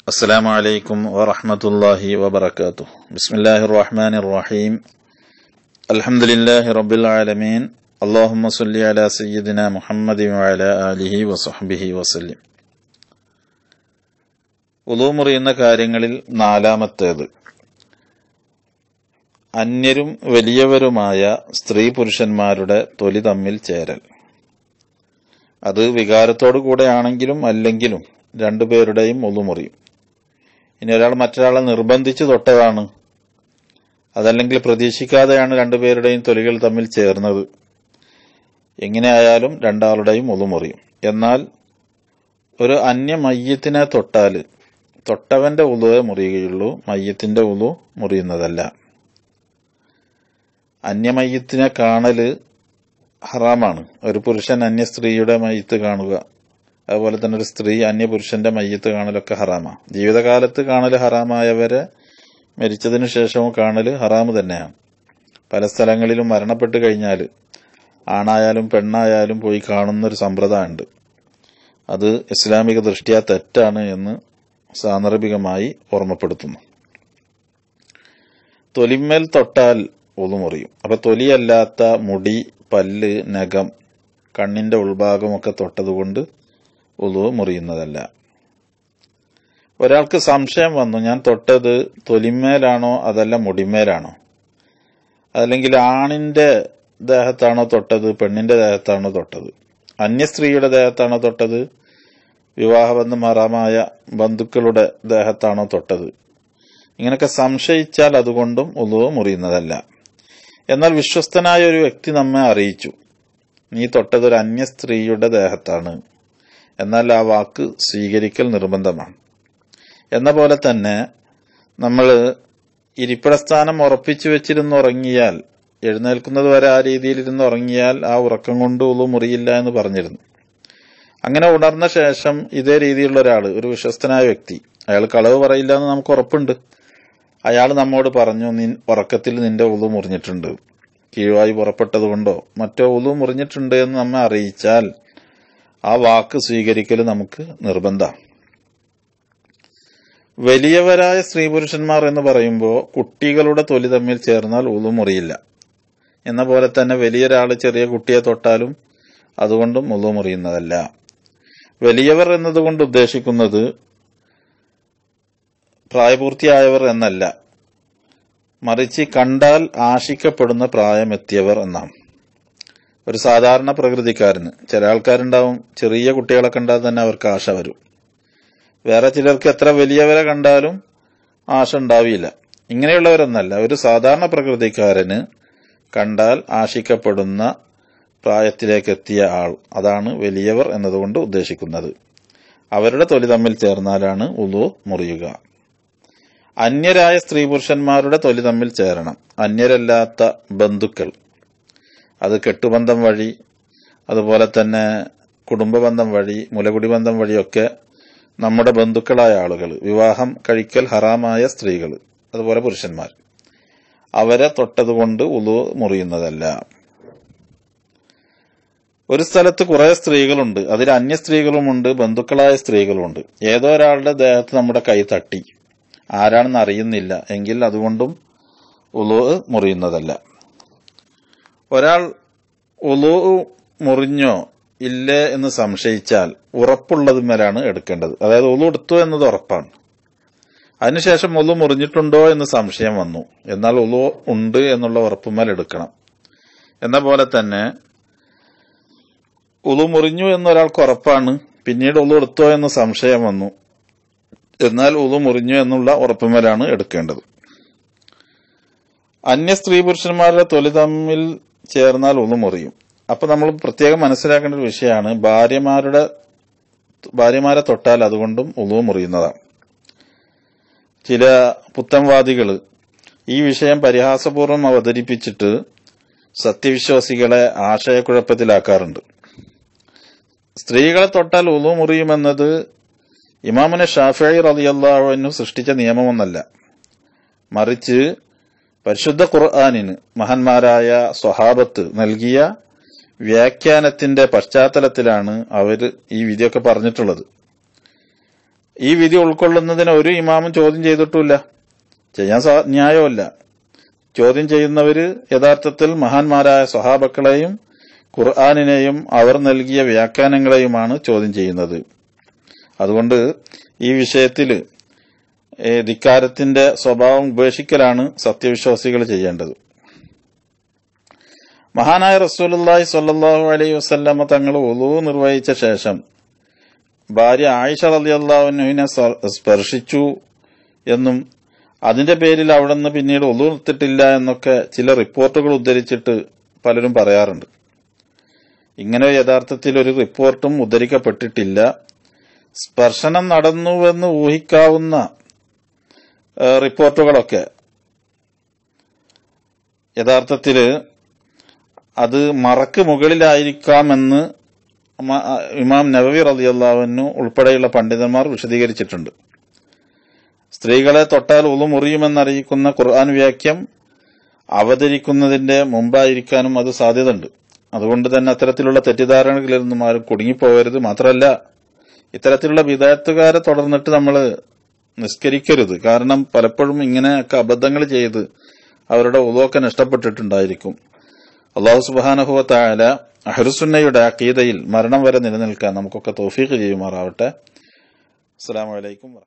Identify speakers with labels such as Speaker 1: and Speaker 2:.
Speaker 1: السلام عليكم ورحمة الله وبركاته بسم الله الرحمن الرحيم الحمد لله رب العالمين اللهم صل على سيدنا محمد وعلى آله وصحبه وسلم ഉളു മുറിയുന്ന കാര്യങ്ങളിൽ നാലാമത്തേത് അന്യരും വലിയവരുമായ സ്ത്രീ പുരുഷന്മാരുടെ തൊലി തമ്മിൽ ചേരൽ അത് വികാരത്തോടു കൂടെയാണെങ്കിലും അല്ലെങ്കിലും രണ്ടുപേരുടെയും ഒന്നുമുറിയും ഇനി ഒരാൾ മറ്റൊരാളെ നിർബന്ധിച്ച് തൊട്ടതാണ് അതല്ലെങ്കിൽ പ്രതീക്ഷിക്കാതെയാണ് രണ്ടുപേരുടെയും തൊലികൾ തമ്മിൽ ചേർന്നത് എങ്ങനെയായാലും രണ്ടാളുടെയും ഒന്നുമുറിയും എന്നാൽ ഒരു അന്യ മയ്യത്തിനെ തൊട്ടാൽ തൊട്ടവന്റെ ഉളുവേ മുറിയുകയുള്ളൂ മയ്യത്തിന്റെ ഉളു മുറിയുന്നതല്ല അന്യമയ്യത്തിനെ കാണല് ഹറാമാണ് ഒരു പുരുഷൻ അന്യ സ്ത്രീയുടെ മയ്യത്ത് കാണുക അതുപോലെ തന്നെ ഒരു സ്ത്രീ അന്യപുരുഷന്റെ മയ്യത്ത് കാണലൊക്കെ ഹറാമാണ് ജീവിതകാലത്ത് കാണൽ ഹറാമായവരെ മരിച്ചതിനു ശേഷവും കാണൽ ഹറാമ് തന്നെയാണ് പല സ്ഥലങ്ങളിലും മരണപ്പെട്ട് കഴിഞ്ഞാൽ ആണായാലും പെണ്ണായാലും പോയി കാണുന്ന ഒരു സമ്പ്രദായമുണ്ട് അത് ഇസ്ലാമിക ദൃഷ്ട്യാ തെറ്റാണ് എന്ന് സാന്ദർഭികമായി ഓർമ്മപ്പെടുത്തുന്നു തൊലിമേൽ തൊട്ടാൽ ഒതുമുറിയും അപ്പൊ തൊലിയല്ലാത്ത മുടി പല്ല് നഖം കണ്ണിന്റെ ഉൾഭാഗമൊക്കെ തൊട്ടതുകൊണ്ട് ഉളു മുറിയുന്നതല്ല ഒരാൾക്ക് സംശയം വന്നു ഞാൻ തൊട്ടത് തൊലിമേലാണോ അതല്ല മുടിമേലാണോ അതല്ലെങ്കിൽ ആണിന്റെ ദേഹത്താണോ തൊട്ടത് പെണ്ണിന്റെ ദേഹത്താണോ തൊട്ടത് അന്യ സ്ത്രീയുടെ ദേഹത്താണോ തൊട്ടത് വിവാഹബന്ധം ഹറാമായ ബന്ധുക്കളുടെ ദേഹത്താണോ തൊട്ടത് ഇങ്ങനെയൊക്കെ സംശയിച്ചാൽ അതുകൊണ്ടും ഉളു മുറിയുന്നതല്ല എന്നാൽ വിശ്വസ്തനായ ഒരു വ്യക്തി നമ്മെ അറിയിച്ചു നീ തൊട്ടത് ഒരു അന്യ സ്ത്രീയുടെ ദേഹത്താണ് എന്നാൽ ആ വാക്ക് സ്വീകരിക്കൽ നിർബന്ധമാണ് എന്ന പോലെ തന്നെ നമ്മൾ ഇരിപ്പിടസ്ഥാനം ഉറപ്പിച്ചു വെച്ചിരുന്ന് ഉറങ്ങിയാൽ എഴുന്നേൽക്കുന്നത് വരെ ആ രീതിയിൽ ഇരുന്ന് ഉറങ്ങിയാൽ ആ ഉറക്കം കൊണ്ട് ഉളു മുറിയില്ല എന്ന് പറഞ്ഞിരുന്നു അങ്ങനെ ഉണർന്ന ശേഷം ഇതേ രീതിയിലുള്ള ഒരാൾ ഒരു വിശ്വസ്തനായ വ്യക്തി അയാൾ കളവ് പറയില്ല എന്ന് നമുക്ക് ഉറപ്പുണ്ട് അയാൾ നമ്മോട് പറഞ്ഞു നിൻ ഉറക്കത്തിൽ നിന്റെ ഉളു മുറിഞ്ഞിട്ടുണ്ട് കീഴ്വായി പുറപ്പെട്ടത് കൊണ്ടോ മറ്റോ ഉളു മുറിഞ്ഞിട്ടുണ്ട് എന്ന് നമ്മെ അറിയിച്ചാൽ ആ വാക്ക് സ്വീകരിക്കൽ നമുക്ക് നിർബന്ധമാണ് വലിയവരായ സ്ത്രീ പുരുഷന്മാർ എന്ന് പറയുമ്പോൾ കുട്ടികളുടെ തൊലി തമ്മിൽ ചേർന്നാൽ ഉളു മുറിയില്ല എന്ന പോലെ തന്നെ വലിയൊരാള് ചെറിയ കുട്ടിയെ തൊട്ടാലും അതുകൊണ്ടും ഉളു മുറിയുന്നതല്ല വലിയവർ എന്നതുകൊണ്ട് ഉദ്ദേശിക്കുന്നത് പ്രായപൂർത്തിയായവർ എന്നല്ല മറിച്ച് കണ്ടാൽ ആശിക്കപ്പെടുന്ന പ്രായമെത്തിയവർ എന്നാണ് ഒരു സാധാരണ പ്രകൃതിക്കാരന് ചില ആൾക്കാരുണ്ടാവും ചെറിയ കുട്ടികളെ കണ്ടാൽ തന്നെ അവർക്ക് ആശ വരും വേറെ ചിലർക്ക് എത്ര വലിയവരെ കണ്ടാലും ആശ ഉണ്ടാവില്ല ഇങ്ങനെയുള്ളവരെന്നല്ല ഒരു സാധാരണ പ്രകൃതിക്കാരന് കണ്ടാൽ ആശിക്കപ്പെടുന്ന പ്രായത്തിലേക്ക് എത്തിയ ആൾ അതാണ് വലിയവർ എന്നതുകൊണ്ട് ഉദ്ദേശിക്കുന്നത് അവരുടെ തൊലി തമ്മിൽ ചേർന്നാലാണ് ഉളു മുറിയുക അന്യരായ സ്ത്രീ പുരുഷന്മാരുടെ തൊലി തമ്മിൽ ചേരണം അന്യരല്ലാത്ത ബന്ധുക്കൾ അത് കെട്ടുബന്ധം വഴി അതുപോലെ തന്നെ കുടുംബബന്ധം വഴി മുലകുടി ബന്ധം വഴിയൊക്കെ നമ്മുടെ ബന്ധുക്കളായ ആളുകൾ വിവാഹം കഴിക്കൽ ഹറാമായ സ്ത്രീകൾ അതുപോലെ പുരുഷന്മാർ അവരെ തൊട്ടതുകൊണ്ട് ഉളു മുറിയുന്നതല്ല ഒരു സ്ഥലത്ത് കുറെ സ്ത്രീകളുണ്ട് അതിൽ അന്യ സ്ത്രീകളുമുണ്ട് ബന്ധുക്കളായ സ്ത്രീകളുമുണ്ട് ഏതോ ഒരാളുടെ ദേഹത്ത് നമ്മുടെ കൈ തട്ടി ആരാണെന്ന് അറിയുന്നില്ല എങ്കിൽ അതുകൊണ്ടും ഉളു മുറിയുന്നതല്ല ഒരാൾ ഉളു മുറിഞ്ഞോ ഇല്ലേ എന്ന് സംശയിച്ചാൽ ഉറപ്പുള്ളതുമേലാണ് എടുക്കേണ്ടത് അതായത് ഉളു എടുത്തു എന്നത് ഉറപ്പാണ് അതിനുശേഷം ഉളു മുറിഞ്ഞിട്ടുണ്ടോ എന്ന് സംശയം വന്നു എന്നാൽ ഉളു ഉണ്ട് എന്നുള്ള ഉറപ്പുമേൽ എടുക്കണം എന്ന പോലെ തന്നെ ഉളു മുറിഞ്ഞു എന്നൊരാൾക്ക് ഉറപ്പാണ് പിന്നീട് ഉളു എടുത്തോ എന്ന് സംശയം വന്നു എന്നാൽ ഉളു മുറിഞ്ഞു എന്നുള്ള ഉറപ്പുമേലാണ് എടുക്കേണ്ടത് അന്യ സ്ത്രീ പുരുഷന്മാരുടെ തൊലി തമ്മിൽ ചേർന്നാൽ ഉളു മുറിയും അപ്പൊ നമ്മൾ പ്രത്യേകം മനസ്സിലാക്കേണ്ട ഒരു വിഷയമാണ് ഭാര്യമാരുടെ ഭാര്യമാരെ തൊട്ടാൽ അതുകൊണ്ടും ഉളു മുറിയുന്നതാണ് ചില പുത്തൻവാദികൾ ഈ വിഷയം പരിഹാസപൂർവ്വം അവതരിപ്പിച്ചിട്ട് സത്യവിശ്വാസികളെ ആശയക്കുഴപ്പത്തിലാക്കാറുണ്ട് സ്ത്രീകളെ തൊട്ടാൽ ഉളു മുറിയുമെന്നത് ഇമാമുനെ ഷാഫി റളിയല്ലാഹു സൃഷ്ടിച്ച നിയമമൊന്നല്ല മറിച്ച് പരിശുദ്ധ ഖുർആാനിന് മഹാന്മാരായ സ്വഹാബത്ത് നൽകിയ വ്യാഖ്യാനത്തിന്റെ പശ്ചാത്തലത്തിലാണ് അവർ ഈ വിധിയൊക്കെ പറഞ്ഞിട്ടുള്ളത് ഈ വിധി ഉൾക്കൊള്ളുന്നതിന് ഒരു ഇമാമും ചോദ്യം ചെയ്തിട്ടില്ല ചെയ്യാൻ സാ- ന്യായമല്ല ചോദ്യം ചെയ്യുന്നവര് യഥാർത്ഥത്തിൽ മഹാന്മാരായ സ്വഹാബക്കളെയും ഖുർആാനിനെയും അവർ നൽകിയ വ്യാഖ്യാനങ്ങളെയുമാണ് ചോദ്യം ചെയ്യുന്നത് അതുകൊണ്ട് ഈ വിഷയത്തിൽ ധിക്കാരത്തിന്റെ സ്വഭാവം ഉപേക്ഷിക്കലാണ് സത്യവിശ്വാസികൾ ചെയ്യേണ്ടത് മഹാനായ റസൂലുള്ളാഹി സ്വല്ലല്ലാഹു അലൈഹി വസല്ലമ തങ്ങൾ ഉളു നിർവഹിച്ച ശേഷം ഭാര്യ ആയിഷ റളിയല്ലാഹുവിനെ സ്പർശിച്ചു എന്നും അതിന്റെ പേരിൽ അവിടെ നിന്ന് പിന്നീട് ഒന്നു നിർത്തിട്ടില്ല എന്നൊക്കെ ചില റിപ്പോർട്ടുകൾ ഉദ്ധരിച്ചിട്ട് പലരും പറയാറുണ്ട് ഇങ്ങനെ യഥാർത്ഥത്തിൽ ഒരു റിപ്പോർട്ടും ഉദ്ധരിക്കപ്പെട്ടിട്ടില്ല സ്പർശനം നടന്നുവെന്ന് ഊഹിക്കാവുന്ന ഏ, റിപ്പോർട്ടുകളൊക്കെ യഥാർത്ഥത്തില് അത് മറക്ക് മുകളിലായിരിക്കാമെന്ന് മ- ഇമാം നബവി റളിയല്ലാഹുവിനു ഉൾപ്പെടെയുള്ള പണ്ഡിതന്മാർ വിശദീകരിച്ചിട്ടുണ്ട് സ്ത്രീകളെ തൊട്ടാൽ ഉളു മുറിയുമെന്നറിയിക്കുന്ന ഖുർആൻ വ്യാഖ്യം അവതരിക്കുന്നതിന്റെ മുമ്പായിരിക്കാനും അത് സാധ്യതയുണ്ട് അതുകൊണ്ട് തന്നെ അത്തരത്തിലുള്ള തെറ്റിദ്ധാരണകളിലൊന്നും ആരും കുടുങ്ങിപ്പോകരുത് മാത്രമല്ല ഇത്തരത്തിലുള്ള വിദഗ്ധക്കാരെ തുടർന്നിട്ട് നമ്മൾ നിസ്കരിക്കരുത് കാരണം പലപ്പോഴും ഇങ്ങനെയൊക്കെ അബദ്ധങ്ങൾ ചെയ്ത് അവരുടെ ഉളവൊക്കെ നഷ്ടപ്പെട്ടിട്ടുണ്ടായിരിക്കും അള്ളാഹു സുബാനഹുവ തായാല അഹ്റുസുന്നയുടെ അക്കീതയിൽ മരണം വരെ നിലനിൽക്കാൻ നമുക്കൊക്കെ തോഫീക്ക് ചെയ്യുമാറാവട്ടെ അസ്സലാമു അലൈക്കും